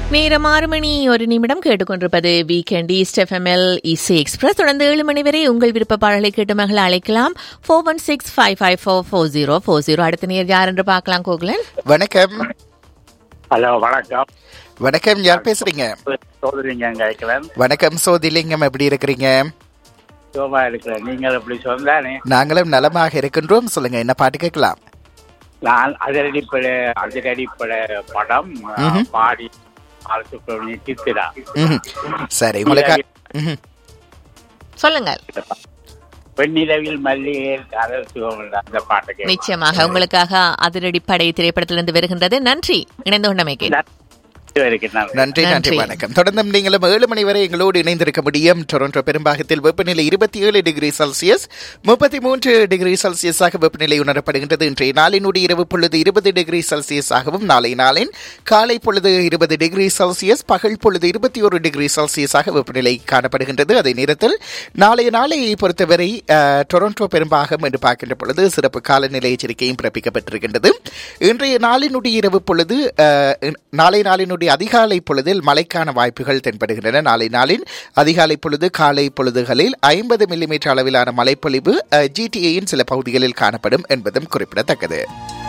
நேரம் ஆறு மணி ஒரு நிமிடம் கேட்டுக்கொண்டிருப்பது வீக்கெண்ட் ஈஸ்ட் எஃப்எம்எல் இசி எக்ஸ்பிரஸ் தொடர்ந்து ஏழு மணி வரை உங்கள் விருப்ப பாடலை கேட்டு மகள் அழைக்கலாம் four one six five five four four zero four zero அடுத்த நேர் யார் என்று பார்க்கலாம் கோகுலன் வணக்கம் ஹலோ வணக்கம் வணக்கம் யார் பேசுறீங்க சோதரிங்க கேட்கிறேன் வணக்கம் சோதிலிங்கம் எப்படி இருக்கிறீங்க சோமா இருக்கிறேன் நீங்கள் எப்படி சொன்னானே நாங்களும் நலமாக இருக்கின்றோம் சொல்லுங்க என்ன பாட்டு கேட்கலாம் நான் அதிரடிப்படை அதிரடிப்படை படம் ம்ஹும். பாடி பாலசுப்ரமணிய சித்திரா ம்ஹும். சரி உங்களுக்கு ம்ஹும். சொல்லுங்கள் பெண்ணிலவில் மல்லிகை காதல் சுகம் என்ற அந்த பாட்டை கேட்கிறேன். நிச்சயமாக உங்களுக்காக அதிரடி படை திரைப்படத்திலிருந்து வருகின்றது நன்றி இணைந்து கொண்டமைக்கு இதுவரைக்கும் நான் நன்றி நன்றி நன்றி. வணக்கம் தொடர்ந்தும் நீங்களும் ஏழு மணி வரை எங்களோடு இணைந்திருக்க முடியும் டொரண்டோ பெரும்பாகத்தில் வெப்பநிலை இருபத்தி ஏழு டிகிரி செல்சியஸ் முப்பத்தி மூன்று டிகிரி செல்சியஸாக வெப்பநிலை உணரப்படுகின்றது இன்றைய நாளினுடைய இரவு பொழுது இருபது டிகிரி செல்சியஸாகவும் நாளை நாளின் காலை பொழுது இருபது டிகிரி செல்சியஸ் பகல் பொழுது இருபத்தி ஒரு டிகிரி செல்சியஸாக வெப்பநிலை காணப்படுகின்றது அதே நேரத்தில் நாளைய நாளை பொறுத்தவரை அஹ், டொரண்டோ பெரும்பாகம் என்று பார்க்கின்ற பொழுது சிறப்பு காலநிலை எச்சரிக்கையும் பிறப்பிக்கப்பட்டிருக்கின்றது இன்றைய நாளினுடைய இரவு பொழுது அஹ், நாளை நாளினுடைய அதிகாலை பொழுதில் மழைக்கான வாய்ப்புகள் தென்படுகின்றன நாளை நாளின் அதிகாலை பொழுது காலை பொழுதுகளில் ஐம்பது மில்லிமீட்டர் அளவிலான மழைப்பொழிவு ஜிடிஏயின் சில பகுதிகளில் காணப்படும் என்பதும் குறிப்பிடத்தக்கது